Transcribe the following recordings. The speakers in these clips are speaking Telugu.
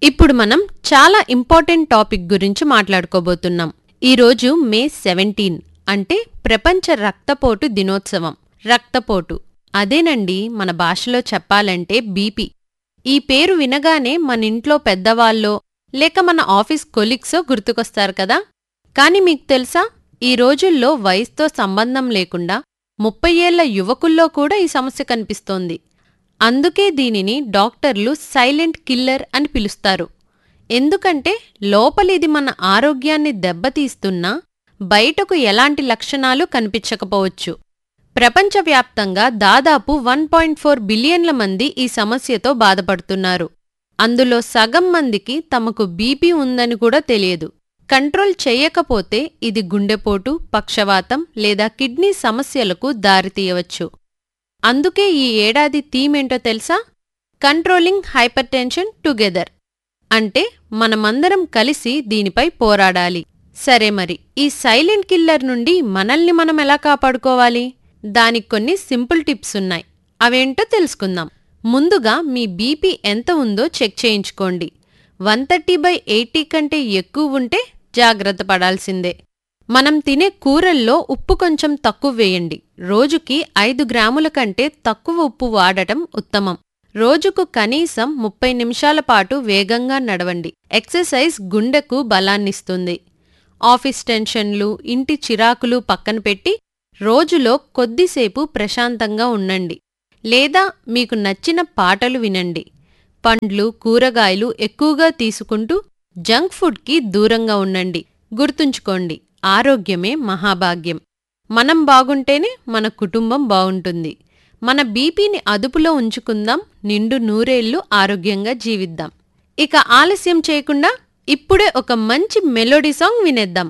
ఇప్పుడు మనం చాలా ఇంపార్టెంట్ టాపిక్ గురించి మాట్లాడుకోబోతున్నాం ఈరోజు మే సెవెంటీన్ అంటే ప్రపంచ రక్తపోటు దినోత్సవం రక్తపోటు అదేనండి మన భాషలో చెప్పాలంటే బీపీ ఈ పేరు వినగానే మన ఇంట్లో పెద్దవాళ్ళో లేక మన ఆఫీస్ కొలీగ్సో గుర్తుకొస్తారు కదా కాని మీకు తెలుసా ఈ రోజుల్లో వయసుతో సంబంధం లేకుండా ముప్పై ఏళ్ల యువకుల్లో కూడా ఈ సమస్య కనిపిస్తోంది అందుకే దీనిని డాక్టర్లు సైలెంట్ కిల్లర్ అని పిలుస్తారు ఎందుకంటే లోపలిది మన ఆరోగ్యాన్ని దెబ్బతీస్తున్నా బయటకు ఎలాంటి లక్షణాలు కనిపించకపోవచ్చు ప్రపంచవ్యాప్తంగా దాదాపు వన్ పాయింట్ ఫోర్ బిలియన్ల మంది ఈ సమస్యతో బాధపడుతున్నారు అందులో సగం మందికి తమకు బీపీ ఉందని కూడా తెలియదు కంట్రోల్ చేయకపోతే ఇది గుండెపోటు పక్షవాతం లేదా కిడ్నీ సమస్యలకు దారితీయవచ్చు అందుకే ఈ ఏడాది థీమ్ ఏంటో తెలుసా కంట్రోలింగ్ హైపర్ టెన్షన్ టుగెదర్ అంటే మనమందరం కలిసి దీనిపై పోరాడాలి సరే మరి ఈ సైలెంట్ కిల్లర్ నుండి మనల్ని మనం ఎలా కాపాడుకోవాలి దానికి కొన్ని సింపుల్ టిప్స్ ఉన్నాయి అవేంటో తెలుసుకుందాం ముందుగా మీ బీపీ ఎంత ఉందో చెక్ చేయించుకోండి వన్ థర్టీ బై ఎయిటీ కంటే ఎక్కువ ఉంటే జాగ్రత్త పడాల్సిందే మనం తినే కూరల్లో ఉప్పు కొంచెం తక్కువ వేయండి రోజుకి ఐదు గ్రాముల కంటే తక్కువ ఉప్పు వాడటం ఉత్తమం రోజుకు కనీసం ముప్పై నిమిషాల పాటు వేగంగా నడవండి ఎక్సర్సైజ్ గుండెకు బలాన్నిస్తుంది ఆఫీస్ టెన్షన్లు ఇంటి చిరాకులు పక్కన పెట్టి రోజులో కొద్దిసేపు ప్రశాంతంగా ఉండండి లేదా మీకు నచ్చిన పాటలు వినండి పండ్లు కూరగాయలు ఎక్కువగా తీసుకుంటూ జంక్ ఫుడ్కి దూరంగా ఉండండి గుర్తుంచుకోండి ఆరోగ్యమే మహాభాగ్యం మనం బాగుంటేనే మన కుటుంబం బావుంటుంది మన బీపీని అదుపులో ఉంచుకుందాం నిండు నూరేళ్లు ఆరోగ్యంగా జీవిద్దాం ఇక ఆలస్యం చేయకుండా ఇప్పుడే ఒక మంచి మెలోడీ సాంగ్ వినేద్దాం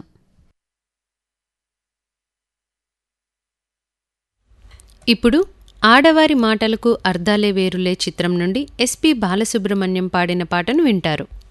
ఇప్పుడు ఆడవారి మాటలకు అర్ధాలే వేరులే చిత్రం నుండి ఎస్పి బాలసుబ్రహ్మణ్యం పాడిన పాటను వింటారు